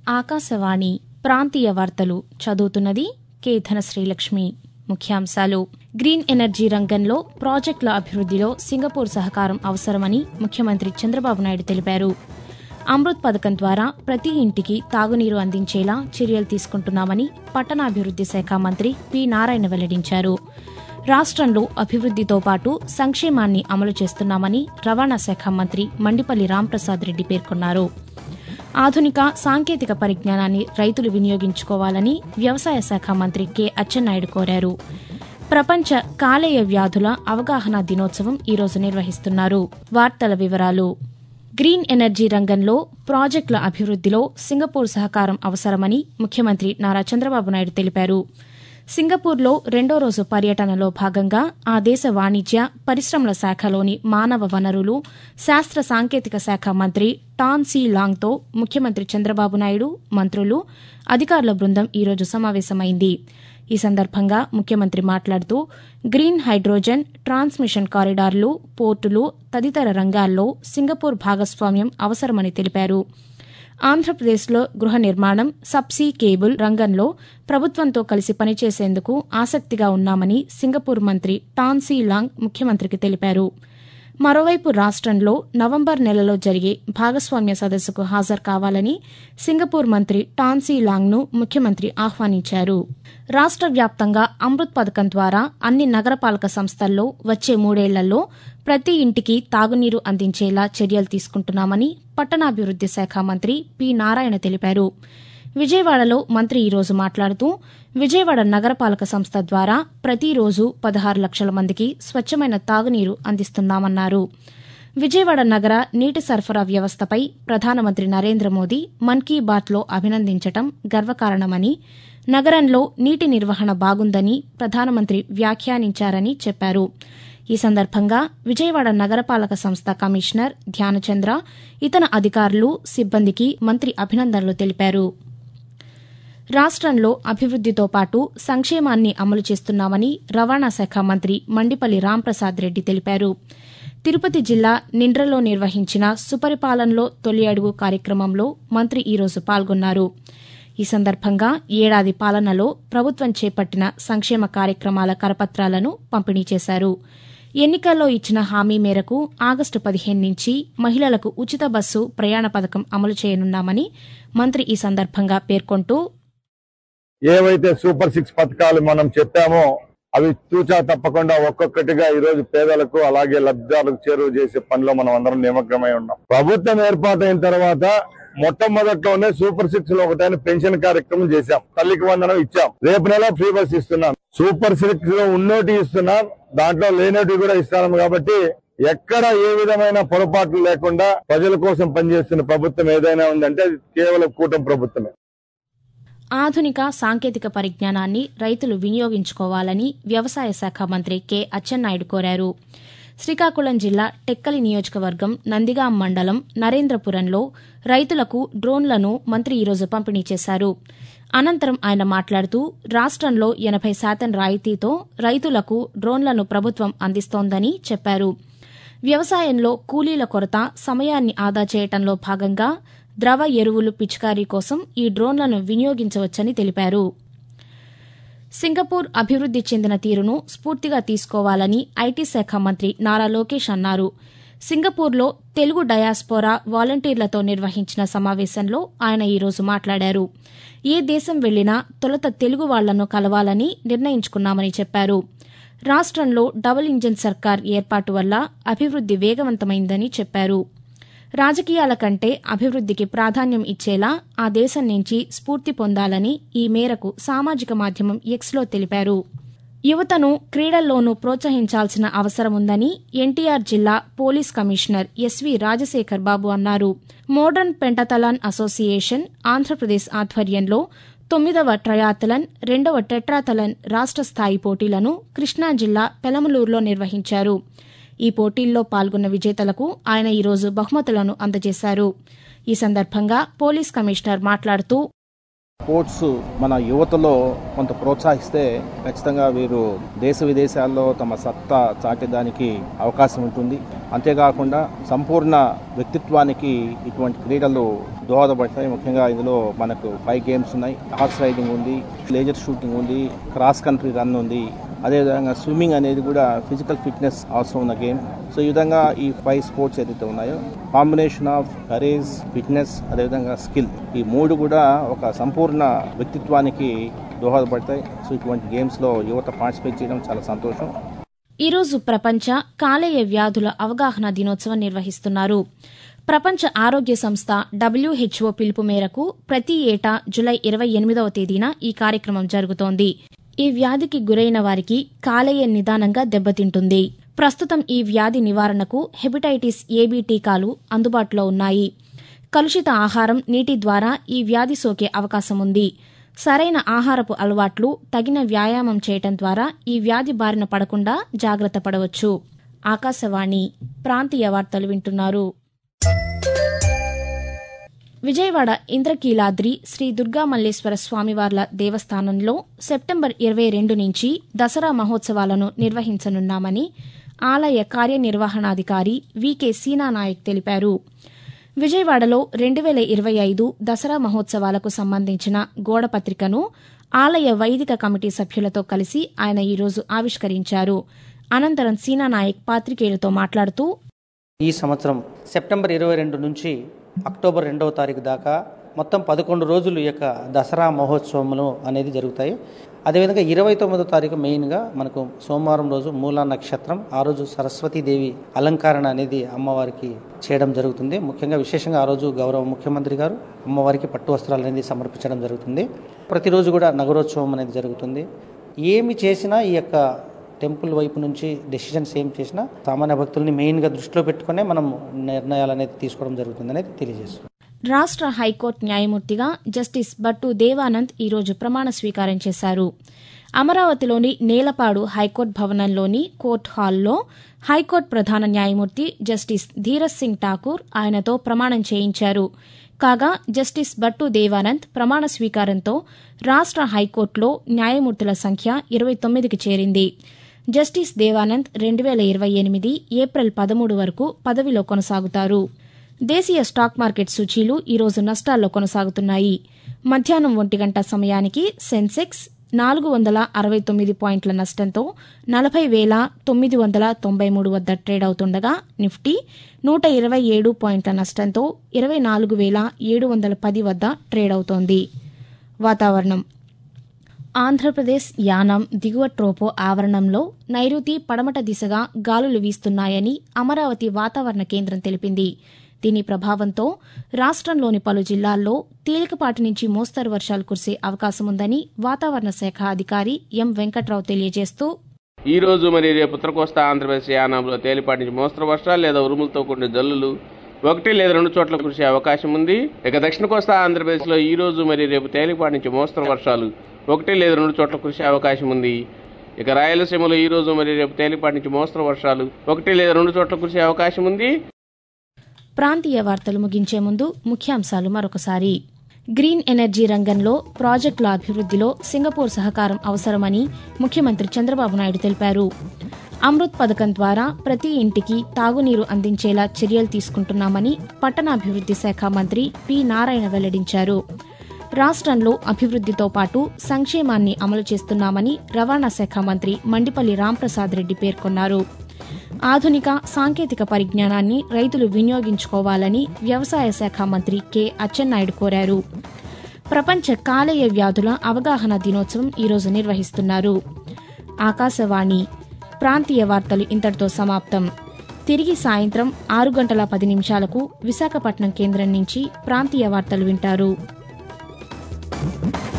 ఆకాశవాణి ప్రాంతీయ వార్తలు చదువుతున్నది కె ధనశ్రీలక్ష్మి ముఖ్యాంశాలు గ్రీన్ ఎనర్జీ రంగంలో ప్రాజెక్టుల అభివృద్దిలో సింగపూర్ సహకారం అవసరమని ముఖ్యమంత్రి చంద్రబాబు నాయుడు తెలిపారు అమృత్ పథకం ద్వారా ప్రతి ఇంటికి తాగునీరు అందించేలా చర్యలు తీసుకుంటున్నామని పట్టణాభివృద్ది శాఖ మంత్రి పి నారాయణ వెల్లడించారు రాష్టంలో అభివృద్దితో పాటు సంక్షేమాన్ని అమలు చేస్తున్నామని రవాణా శాఖ మంత్రి మండిపల్లి రాంప్రసాద్ రెడ్డి పేర్కొన్నారు ఆధునిక సాంకేతిక పరిజ్ఞానాన్ని రైతులు వినియోగించుకోవాలని వ్యవసాయ శాఖ మంత్రి కె అచ్చెన్నాయుడు కోరారు ప్రపంచ కాలేయ వ్యాధుల అవగాహన దినోత్సవం ఈరోజు నిర్వహిస్తున్నారు వార్తల వివరాలు గ్రీన్ ఎనర్జీ రంగంలో ప్రాజెక్టుల అభివృద్దిలో సింగపూర్ సహకారం అవసరమని ముఖ్యమంత్రి నారా చంద్రబాబు నాయుడు తెలిపారు సింగపూర్లో రెండో రోజు పర్యటనలో భాగంగా ఆ దేశ వాణిజ్య పరిశ్రమల శాఖలోని మానవ వనరులు శాస్త్ర సాంకేతిక శాఖ మంత్రి టాన్ సీ లాంగ్తో ముఖ్యమంత్రి చంద్రబాబు నాయుడు మంత్రులు అధికారుల బృందం ఈరోజు సమావేశమైంది ఈ సందర్భంగా ముఖ్యమంత్రి మాట్లాడుతూ గ్రీన్ హైడ్రోజన్ ట్రాన్స్మిషన్ కారిడార్లు పోర్టులు తదితర రంగాల్లో సింగపూర్ భాగస్వామ్యం అవసరమని తెలిపారు ఆంధ్రప్రదేశ్లో గృహ నిర్మాణం సబ్సీ కేబుల్ రంగంలో ప్రభుత్వంతో కలిసి పనిచేసేందుకు ఆసక్తిగా ఉన్నామని సింగపూర్ మంత్రి టాన్సీ లాంగ్ ముఖ్యమంత్రికి తెలిపారు మరోవైపు రాష్టంలో నవంబర్ నెలలో జరిగే భాగస్వామ్య సదస్సుకు హాజరు కావాలని సింగపూర్ మంత్రి టాన్సీ లాంగ్ను ముఖ్యమంత్రి ఆహ్వానించారు రాష్ట వ్యాప్తంగా అమృత్ పథకం ద్వారా అన్ని నగరపాలక సంస్థల్లో వచ్చే మూడేళ్లలో ప్రతి ఇంటికి తాగునీరు అందించేలా చర్యలు తీసుకుంటున్నామని పట్టణాభివృద్ది శాఖ మంత్రి పి నారాయణ తెలిపారు విజయవాడలో మంత్రి ఈరోజు మాట్లాడుతూ విజయవాడ నగరపాలక సంస్థ ద్వారా ప్రతిరోజు పదహారు లక్షల మందికి స్వచ్ఛమైన తాగునీరు అందిస్తున్నామన్నారు విజయవాడ నగర నీటి సరఫరా వ్యవస్థపై ప్రధానమంత్రి నరేంద్ర మోదీ మన్ కీ బాత్లో అభినందించటం గర్వకారణమని నగరంలో నీటి నిర్వహణ బాగుందని ప్రధానమంత్రి వ్యాఖ్యానించారని చెప్పారు ఈ సందర్భంగా విజయవాడ నగరపాలక సంస్థ కమిషనర్ ధ్యానచంద్ర ఇతర అధికారులు సిబ్బందికి మంత్రి అభినందనలు తెలిపారు రాష్టంలో అభివృద్దితో పాటు సంక్షేమాన్ని అమలు చేస్తున్నామని రవాణా శాఖ మంత్రి మండిపల్లి రాంప్రసాద్ రెడ్డి తెలిపారు తిరుపతి జిల్లా నిండ్రలో నిర్వహించిన సుపరిపాలనలో తొలి అడుగు కార్యక్రమంలో మంత్రి ఈరోజు పాల్గొన్నారు ఈ సందర్భంగా ఏడాది పాలనలో ప్రభుత్వం చేపట్టిన సంక్షేమ కార్యక్రమాల కరపత్రాలను పంపిణీ చేశారు ఎన్నికల్లో ఇచ్చిన హామీ మేరకు ఆగస్టు పదిహేను నుంచి మహిళలకు ఉచిత బస్సు ప్రయాణ పథకం అమలు చేయనున్నామని మంత్రి ఈ సందర్భంగా పేర్కొంటూ ఏవైతే సూపర్ సిక్స్ పథకాలు మనం చెప్పామో అవి తూచా తప్పకుండా ఒక్కొక్కటిగా ఈ రోజు పేదలకు అలాగే లబ్ధిదారులకు చేరువ చేసే పనిలో మనం అందరం నిమగ్నమై ఉన్నాం ప్రభుత్వం ఏర్పాటైన తర్వాత మొట్టమొదట్లోనే సూపర్ సిక్స్ లో ఒకటైన పెన్షన్ కార్యక్రమం చేశాం తల్లికి వందనం ఇచ్చాం రేపు నెల ఫ్రీ బస్ ఇస్తున్నాం సూపర్ సిక్స్ లో ఉన్నోటి ఇస్తున్నాం దాంట్లో లేనోటి కూడా ఇస్తున్నాం కాబట్టి ఎక్కడ ఏ విధమైన పొరపాట్లు లేకుండా ప్రజల కోసం పనిచేస్తున్న ప్రభుత్వం ఏదైనా ఉందంటే అది కేవలం కూటమి ప్రభుత్వమే ఆధునిక సాంకేతిక పరిజ్ఞానాన్ని రైతులు వినియోగించుకోవాలని వ్యవసాయ శాఖ మంత్రి కె అచ్చెన్నాయుడు కోరారు శ్రీకాకుళం జిల్లా టెక్కలి నియోజకవర్గం నందిగాం మండలం నరేంద్రపురంలో రైతులకు డ్రోన్లను మంత్రి ఈరోజు పంపిణీ చేశారు అనంతరం ఆయన మాట్లాడుతూ రాష్టంలో ఎనభై శాతం రాయితీతో రైతులకు డ్రోన్లను ప్రభుత్వం అందిస్తోందని చెప్పారు వ్యవసాయంలో కూలీల కొరత సమయాన్ని ఆదా చేయటంలో భాగంగా ద్రవ ఎరువులు పిచికారీ కోసం ఈ డ్రోన్లను వినియోగించవచ్చని తెలిపారు సింగపూర్ అభివృద్ది చెందిన తీరును స్ఫూర్తిగా తీసుకోవాలని ఐటీ శాఖ మంత్రి నారా లోకేష్ అన్నారు సింగపూర్లో తెలుగు డయాస్పోరా వాలంటీర్లతో నిర్వహించిన సమావేశంలో ఆయన ఈరోజు మాట్లాడారు ఏ దేశం వెళ్లినా తొలుత తెలుగు వాళ్లను కలవాలని నిర్ణయించుకున్నామని చెప్పారు రాష్టంలో డబుల్ ఇంజిన్ సర్కార్ ఏర్పాటు వల్ల అభివృద్ది వేగవంతమైందని చెప్పారు రాజకీయాల కంటే అభివృద్దికి ప్రాధాన్యం ఇచ్చేలా ఆ దేశం నుంచి స్ఫూర్తి పొందాలని ఈ మేరకు సామాజిక మాధ్యమం ఎక్స్లో తెలిపారు యువతను క్రీడల్లోనూ ప్రోత్సహించాల్సిన అవసరముందని ఎన్టీఆర్ జిల్లా police commissioner S V Rajasekhar Babu అన్నారు మోడర్న్ పెంటతలాన్ అసోసియేషన్ ఆంధ్రప్రదేశ్ ఆధ్వర్యంలో తొమ్మిదవ ట్రయాథలన్ రెండవ టెట్రాథలన్ రాష్ట స్థాయి పోటీలను కృష్ణా జిల్లా పెలమలూరులో నిర్వహించారు ఈ పోటీల్లో పాల్గొన్న విజేతలకు ఆయన ఈరోజు బహుమతులను అందజేశారు ఈ సందర్భంగా పోలీస్ కమిషనర్ మాట్లాడుతూ స్పోర్ట్స్ మన యువతలో కొంత ప్రోత్సహిస్తే ఖచ్చితంగా వీరు దేశ విదేశాల్లో తమ సత్తా చాటేదానికి అవకాశం ఉంటుంది అంతేకాకుండా సంపూర్ణ వ్యక్తిత్వానికి ఇటువంటి క్రీడలు దోహదపడతాయి ముఖ్యంగా ఇందులో మనకు ఫైవ్ గేమ్స్ ఉన్నాయి హార్స్ రైడింగ్ ఉంది లేజర్ షూటింగ్ ఉంది క్రాస్ కంట్రీ రన్ ఉంది అదేవిధంగా స్విమ్మింగ్ అనేది కూడా ఫిజికల్ ఫిట్నెస్ అవసరం ఉన్న గేమ్ సో ఈ విధంగా ఈ ఫైవ్ స్పోర్ట్స్ ఏదైతే ఉన్నాయో కాంబినేషన్ ఆఫ్ కరేజ్ ఫిట్నెస్ అదేవిధంగా స్కిల్ ఈ మూడు కూడా ఒక సంపూర్ణ వ్యక్తిత్వానికి దోహదపడతాయి సో ఇటువంటి గేమ్స్లో యువత పార్టిసిపేట్ చేయడం చాలా సంతోషం ఈరోజు ప్రపంచ కాలేయ వ్యాధుల అవగాహన దినోత్సవం నిర్వహిస్తున్నారు ప్రపంచ ఆరోగ్య సంస్థ డబ్ల్యూహెచ్ఓ పిలుపు మేరకు ప్రతి ఏటా జులై ఇరవై ఎనిమిదవ తేదీన ఈ కార్యక్రమం జరుగుతోంది ఈ వ్యాధికి గురైన వారికి కాలేయ నిదానంగా దెబ్బతింటుంది ప్రస్తుతం ఈ వ్యాధి నివారణకు హెపటైటిస్ ఏబీ టీకాలు అందుబాటులో ఉన్నాయి కలుషిత ఆహారం నీటి ద్వారా ఈ వ్యాధి సోకే అవకాశం ఉంది సరైన ఆహారపు అలవాట్లు తగిన వ్యాయామం చేయటం ద్వారా ఈ వ్యాధి బారిన పడకుండా జాగ్రత్త పడవచ్చు ఆకాశవాణి ప్రాంతీయ వార్తలు వింటున్నారు విజయవాడ ఇంద్రకీలాద్రి శ్రీ దుర్గామల్లేశ్వర స్వామివార్ల దేవస్థానంలో సెప్టెంబర్ ఇరవై రెండు నుంచి దసరా మహోత్సవాలను నిర్వహించనున్నామని ఆలయ కార్యనిర్వహణాధికారి వికే సీనానాయక్ తెలిపారు విజయవాడలో రెండు వేల ఇరవై ఐదు దసరా మహోత్సవాలకు సంబంధించిన గోడపత్రికను ఆలయ వైదిక కమిటీ సభ్యులతో కలిసి ఆయన ఈరోజు ఆవిష్కరించారు అనంతరం సీనానాయక్ పాతికేయులతో మాట్లాడుతూ ఈ సంవత్సరం సెప్టెంబర్ ఇరవై రెండు నుంచి అక్టోబర్ రెండవ తారీఖు దాకా మొత్తం పదకొండు రోజులు ఈ యొక్క దసరా మహోత్సవములు అనేది జరుగుతాయి అదేవిధంగా ఇరవై తొమ్మిదో తారీఖు మెయిన్గా మనకు సోమవారం రోజు మూలా నక్షత్రం ఆ రోజు సరస్వతీదేవి అలంకరణ అనేది అమ్మవారికి చేయడం జరుగుతుంది ముఖ్యంగా విశేషంగా ఆ రోజు గౌరవ ముఖ్యమంత్రి గారు అమ్మవారికి పట్టు వస్త్రాలు అనేది సమర్పించడం జరుగుతుంది ప్రతిరోజు కూడా నగరోత్సవం అనేది జరుగుతుంది ఏమి చేసినా ఈ యొక్క టెంపుల్ వైపు నుంచి డెసిషన్స్ ఏం చేసినా సామాన్య భక్తుల్ని మెయిన్గా దృష్టిలో పెట్టుకునే మనం నిర్ణయాలు అనేది తీసుకోవడం జరుగుతుంది అనేది తెలియజేస్తుంది రాష్ట్ర హైకోర్టు న్యాయమూర్తిగా జస్టిస్ బట్టు దేవానంద్ ఈరోజు ప్రమాణ స్వీకారం చేశారు అమరావతిలోని నేలపాడు హైకోర్టు భవనంలోని కోర్టు హాల్లో హైకోర్టు ప్రధాన న్యాయమూర్తి జస్టిస్ ధీరజ్ సింగ్ ఠాకూర్ ఆయనతో ప్రమాణం చేయించారు కాగా జస్టిస్ బట్టు దేవానంద్ ప్రమాణ స్వీకారంతో రాష్ట్ర హైకోర్టులో న్యాయమూర్తుల సంఖ్య ఇరవై తొమ్మిదికి చేరింది జస్టిస్ దేవానంద్ రెండు వేల ఇరవై ఎనిమిది ఏప్రిల్ పదమూడు వరకు పదవిలో కొనసాగుతారు దేశీయ స్టాక్ మార్కెట్ సూచీలు ఈరోజు నష్టాల్లో కొనసాగుతున్నాయి మధ్యాహ్నం ఒంటి గంట సమయానికి సెన్సెక్స్ నాలుగు వందల అరవై తొమ్మిది పాయింట్ల నష్టంతో నలభై వేల తొమ్మిది వందల తొంభై మూడు వద్ద ట్రేడ్ అవుతుండగా నిఫ్టీ నూట ఇరవై ఏడు పాయింట్ల నష్టంతో ఇరవై నాలుగు వేల ఏడు వందల పది వద్ద ట్రేడ్ అవుతోంది వాతావరణం ఆంధ్రప్రదేశ్ యానాం దిగువ ట్రోపో ఆవరణంలో నైరుతి పడమట దిశగా గాలులు వీస్తున్నాయని అమరావతి వాతావరణ కేంద్రం తెలిపింది దీని ప్రభావంతో రాష్ట్రంలోని పలు జిల్లాల్లో తేలికపాటి నుంచి మోస్తరు వర్షాలు కురిసే అవకాశముందని వాతావరణ శాఖ అధికారి ఎం వెంకట్రావు తెలియజేస్తూ ఈ రోజు మరి రేపు ఉత్తర కోస్తా ఆంధ్రప్రదేశ్ యానాంలో తేలిపాటి నుంచి మోస్తరు వర్షాలు లేదా ఉరుములతో కూడిన జల్లులు ఒకటి లేదా రెండు చోట్ల కురిసే అవకాశం ఉంది ఇక దక్షిణ కోస్తా ఆంధ్రప్రదేశ్ లో ఈ రోజు మరి రేపు తేలిపాటి నుంచి మోస్తరు వర్షాలు ఒకటి లేదా రెండు చోట్ల కురిసే అవకాశం ఉంది ఇక రాయలసీమలో ఈ రోజు మరి రేపు తేలిపాటి నుంచి మోస్తరు వర్షాలు ఒకటి లేదా రెండు చోట్ల కురిసే అవకాశం ఉంది ప్రాంతీయ వార్తలు ముగించే ముందు ముఖ్యాంశాలు మరొకసారి గ్రీన్ ఎనర్జీ రంగంలో ప్రాజెక్టుల అభివృద్దిలో సింగపూర్ సహకారం అవసరమని ముఖ్యమంత్రి చంద్రబాబు నాయుడు తెలిపారు అమృత్ పథకం ద్వారా ప్రతి ఇంటికి తాగునీరు అందించేలా చర్యలు తీసుకుంటున్నామని పట్టణాభివృద్ది శాఖ మంత్రి పి నారాయణ వెల్లడించారు రాష్ట్రంలో అభివృద్దితో పాటు సంక్షేమాన్ని అమలు చేస్తున్నామని రవాణా శాఖ మంత్రి మండిపల్లి రాంప్రసాద్ రెడ్డి పేర్కొన్నారు ఆధునిక సాంకేతిక పరిజ్ఞానాన్ని రైతులు వినియోగించుకోవాలని వ్యవసాయ శాఖ మంత్రి కె అచ్చెన్నాయుడు కోరారు ప్రపంచ కాలేయ వ్యాధుల అవగాహన దినోత్సవం ఈరోజు నిర్వహిస్తున్నారు ఆకాశవాణి ప్రాంతీయ వార్తలు ఇంతటితో సమాప్తం తిరిగి సాయంత్రం ఆరు గంటల పది నిమిషాలకు విశాఖపట్నం కేంద్రం నుంచి ప్రాంతీయ వార్తలు వింటారు